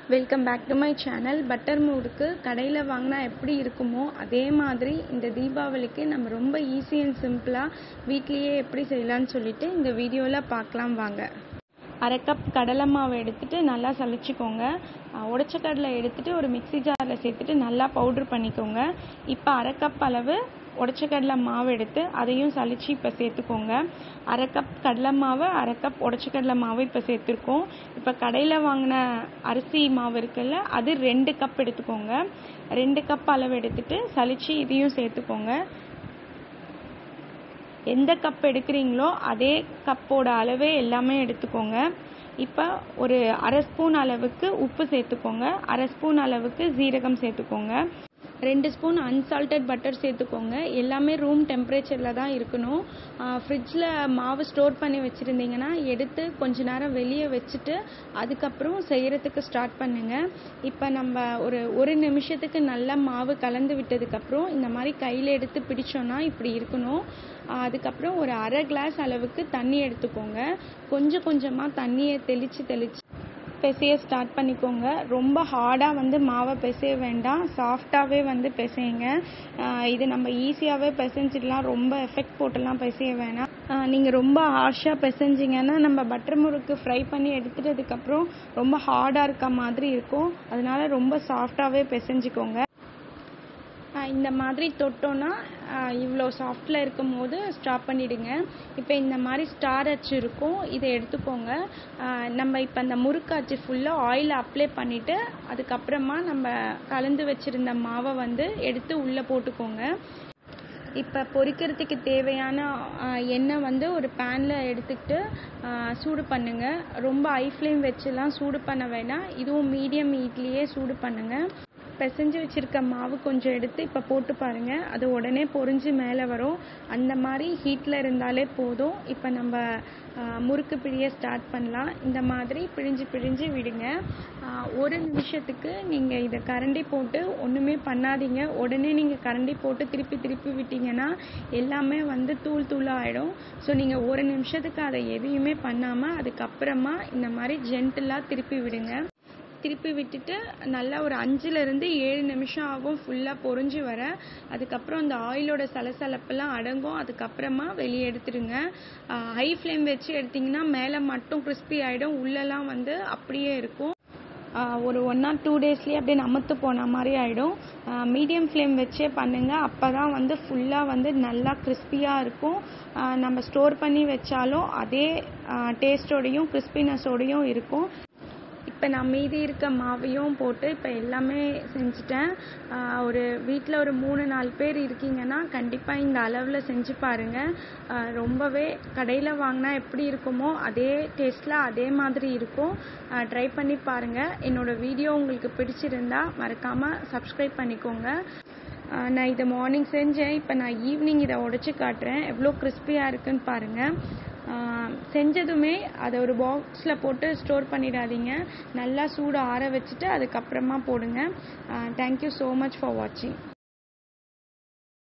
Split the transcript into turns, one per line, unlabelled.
welcome back to my channel butter மூடுக்கு கடையில் வாங்கினா எப்படி இருக்குமோ அதே மாதிரி இந்த தீபாவளிக்கு நம்ம ரொம்ப ஈஸி அண்ட் சிம்பிளாக வீட்லேயே எப்படி செய்யலாம்னு சொல்லிட்டு இந்த வீடியோவில் பார்க்கலாம் வாங்க அரை கப் கடலை மாவு எடுத்துட்டு நல்லா சலிச்சுக்கோங்க உடச்ச கடலை எடுத்துட்டு ஒரு மிக்ஸி ஜாரில் சேர்த்துட்டு நல்லா பவுட்ரு பண்ணிக்கோங்க இப்போ அரை கப் அளவு உடச்ச கடலை மாவு எடுத்து அதையும் சலிச்சு இப்போ சேர்த்துக்கோங்க அரை கப் கடலை மாவு அரை கப் உடச்ச கடலை மாவு இப்போ சேர்த்துருக்கோம் இப்போ கடையில் வாங்கின அரிசி மாவு இருக்குல்ல அது ரெண்டு கப் எடுத்துக்கோங்க ரெண்டு கப் அளவு எடுத்துட்டு சலிச்சு இதையும் சேர்த்துக்கோங்க எந்த கப் எடுக்கிறீங்களோ அதே கப்போட அளவே எல்லாமே எடுத்துக்கோங்க இப்போ ஒரு அரை ஸ்பூன் அளவுக்கு உப்பு சேர்த்துக்கோங்க அரை ஸ்பூன் அளவுக்கு ஜீரகம் சேர்த்துக்கோங்க ரெண்டு ஸ்பூன் அன்சால்டட் பட்டர் சேர்த்துக்கோங்க எல்லாமே ரூம் டெம்பரேச்சரில் தான் இருக்கணும் ஃப்ரிட்ஜில் மாவு ஸ்டோர் பண்ணி வச்சுருந்தீங்கன்னா எடுத்து கொஞ்ச நேரம் வெளியே வச்சுட்டு அதுக்கப்புறம் செய்கிறதுக்கு ஸ்டார்ட் பண்ணுங்கள் இப்போ நம்ம ஒரு ஒரு நிமிஷத்துக்கு நல்லா மாவு கலந்து விட்டதுக்கப்புறம் இந்த மாதிரி கையில் எடுத்து பிடிச்சோன்னா இப்படி இருக்கணும் அதுக்கப்புறம் ஒரு அரை கிளாஸ் அளவுக்கு தண்ணி எடுத்துக்கோங்க கொஞ்சம் கொஞ்சமாக தண்ணியை தெளித்து தெளித்து பிசைய ஸ்டார்ட் பண்ணிக்கோங்க ரொம்ப ஹார்டாக வந்து மாவை பிசைய வேண்டாம் சாஃப்டாகவே வந்து பிசையுங்க இது நம்ம ஈஸியாகவே பிசைஞ்சிடலாம் ரொம்ப எஃபெக்ட் போட்டுலாம் பிசைய வேணாம் நீங்கள் ரொம்ப ஹார்ஷாக பிசைஞ்சிங்கன்னா நம்ம பட்டர் முறுக்கு ஃப்ரை பண்ணி எடுத்துட்டதுக்கப்புறம் ரொம்ப ஹார்டாக இருக்க மாதிரி இருக்கும் அதனால ரொம்ப சாஃப்டாகவே பிசைஞ்சிக்கோங்க இந்த மாதிரி தொட்டோன்னா இவ்வளோ சாஃப்டில் இருக்கும் போது ஸ்டாப் பண்ணிவிடுங்க இப்போ இந்த மாதிரி ஸ்டார் அச்சு இருக்கும் இதை எடுத்துக்கோங்க நம்ம இப்போ அந்த முறுக்கு அச்சு ஃபுல்லாக ஆயில் அப்ளை பண்ணிவிட்டு அதுக்கப்புறமா நம்ம கலந்து வச்சுருந்த மாவை வந்து எடுத்து உள்ளே போட்டுக்கோங்க இப்போ பொரிக்கிறதுக்கு தேவையான எண்ணெய் வந்து ஒரு பேனில் எடுத்துக்கிட்டு சூடு பண்ணுங்கள் ரொம்ப ஹை ஃப்ளேம் வச்சுலாம் சூடு பண்ண வேணாம் இதுவும் மீடியம் ஹீட்லேயே சூடு பண்ணுங்கள் பிசைஞ்சு வச்சுருக்க மாவு கொஞ்சம் எடுத்து இப்போ போட்டு பாருங்கள் அது உடனே பொறிஞ்சு மேலே வரும் அந்த மாதிரி ஹீட்டில் இருந்தாலே போதும் இப்போ நம்ம முறுக்கு பிழிய ஸ்டார்ட் பண்ணலாம் இந்த மாதிரி பிழிஞ்சு பிழிஞ்சு விடுங்க ஒரு நிமிஷத்துக்கு நீங்கள் இதை கரண்டி போட்டு ஒன்றுமே பண்ணாதீங்க உடனே நீங்கள் கரண்டி போட்டு திருப்பி திருப்பி விட்டீங்கன்னா எல்லாமே வந்து தூள் தூளாக ஆகிடும் ஸோ நீங்கள் ஒரு நிமிஷத்துக்கு அதை எதையுமே பண்ணாமல் அதுக்கப்புறமா இந்த மாதிரி ஜென்டிலாக திருப்பி விடுங்க திருப்பி விட்டுட்டு நல்லா ஒரு அஞ்சுலேருந்து ஏழு நிமிஷம் ஆகும் ஃபுல்லாக பொறிஞ்சு வர அதுக்கப்புறம் அந்த ஆயிலோட சலசலப்பெல்லாம் அடங்கும் அதுக்கப்புறமா வெளியே எடுத்துடுங்க ஹை ஃப்ளேம் வச்சு எடுத்திங்கன்னா மேலே மட்டும் கிறிஸ்பி ஆகிடும் உள்ளெல்லாம் வந்து அப்படியே இருக்கும் ஒரு ஒன் ஆர் டூ டேஸ்லேயே அப்படியே நமத்து போன மாதிரி ஆகிடும் மீடியம் ஃப்ளேம் வச்சே பண்ணுங்கள் அப்போ தான் வந்து ஃபுல்லாக வந்து நல்லா கிறிஸ்பியாக இருக்கும் நம்ம ஸ்டோர் பண்ணி வச்சாலும் அதே டேஸ்டோடையும் கிறிஸ்பினஸோடையும் இருக்கும் இப்போ நான் மீதி இருக்க மாவையும் போட்டு இப்போ எல்லாமே செஞ்சுட்டேன் ஒரு வீட்டில் ஒரு மூணு நாலு பேர் இருக்கீங்கன்னா கண்டிப்பாக இந்த அளவில் செஞ்சு பாருங்கள் ரொம்பவே கடையில் வாங்கினா எப்படி இருக்குமோ அதே டேஸ்ட்டில் அதே மாதிரி இருக்கும் ட்ரை பண்ணி பாருங்கள் என்னோடய வீடியோ உங்களுக்கு பிடிச்சிருந்தா மறக்காமல் சப்ஸ்கிரைப் பண்ணிக்கோங்க நான் இதை மார்னிங் செஞ்சேன் இப்போ நான் ஈவினிங் இதை உடச்சி காட்டுறேன் எவ்வளோ கிறிஸ்பியாக இருக்குன்னு பாருங்கள் செஞ்சதுமே அதை ஒரு பாக்ஸில் போட்டு ஸ்டோர் பண்ணிடாதீங்க நல்லா சூடு ஆற வச்சுட்டு அதுக்கப்புறமா போடுங்க தேங்க்யூ ஸோ மச் ஃபார் வாட்சிங்